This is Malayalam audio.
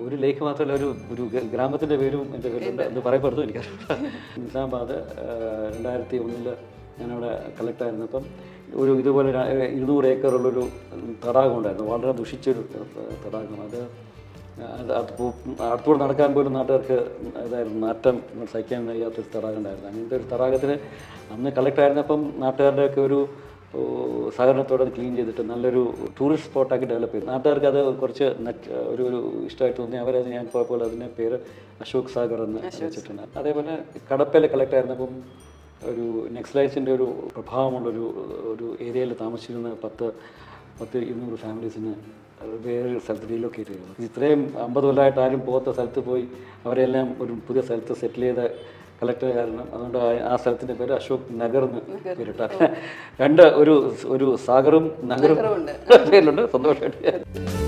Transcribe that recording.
ഒരു ലേക്ക് മാത്രമല്ല ഒരു ഒരു ഗ- ഗ്രാമത്തിൻ്റെ പേരും എൻ്റെ പേരുണ്ട് എന്ന് പറയപ്പെടുന്നു എനിക്കറിയില്ല നിസാമാബാദ് രണ്ടായിരത്തി ഒന്നിൽ ഞാനവിടെ കളക്ടറായിരുന്നപ്പം ഒരു ഇതുപോലെ ര- ഇരുന്നൂറ് ഏക്കറുള്ളൊരു തടാകം ഉണ്ടായിരുന്നു വളരെ ദുഷിച്ചൊരു തടാകം അത് അത് അത് പോ- അടുത്തൂടെ നടക്കാൻ പോലും നാട്ടുകാർക്ക് ഇതായിരുന്നു നാറ്റം സഹിക്കാൻ കഴിയാത്തൊരു തടാകം ഉണ്ടായിരുന്നു അങ്ങനത്തെ ഒരു തടാകത്തിന് അന്ന് കളക്ടറായിരുന്നപ്പം നാട്ടുകാരുടെയൊക്കെ ഒരു ഓ, സഹകരണത്തോടെ അത് ക്ലീൻ ചെയ്തിട്ട് നല്ലൊരു ടൂറിസ്റ്റ് സ്പോട്ടാക്കി ഡെവലപ്പ് ചെയ്തു നാട്ടുകാർക്ക് അത് കുറച്ച് നെറ്റ് ഒരു ഒരു ഇഷ്ടമായിട്ട് തോന്നി അവരത് ഞാൻ പോയപ്പോൾ അതിൻ്റെ പേര് അശോക് സാഗർ എന്ന് വെച്ചിട്ടുണ്ട് അതേപോലെ കടപ്പയിൽ കളക്ടറായിരുന്നപ്പം ഒരു നെക്സലൈസിൻ്റെ ഒരു പ്രഭാവമുള്ളൊരു ഒരു ഏരിയയിൽ താമസിച്ചിരുന്ന പത്ത് പത്ത് ഇരുന്നൂറ് ഫാമിലീസിന് വേറെ സ്ഥലത്ത് റീലൊക്കേറ്റ് ചെയ്തു ഇത്രയും അമ്പത് കൊല്ലമായിട്ട് ആരും പോകാത്ത സ്ഥലത്ത് പോയി അവരെല്ലാം ഒരു പുതിയ സ്ഥലത്ത് സെറ്റിൽ ചെയ്ത കളക്ടർ കാരണം അതുകൊണ്ട് ആ- ആ സ്ഥലത്തിൻ്റെ പേര് അശോക് നഗർ എന്ന് പേരിട്ട രണ്ട് ഒരു ഒരു സാഗറും നഗറും പേരിലുണ്ട് സന്തോഷമായിട്ട്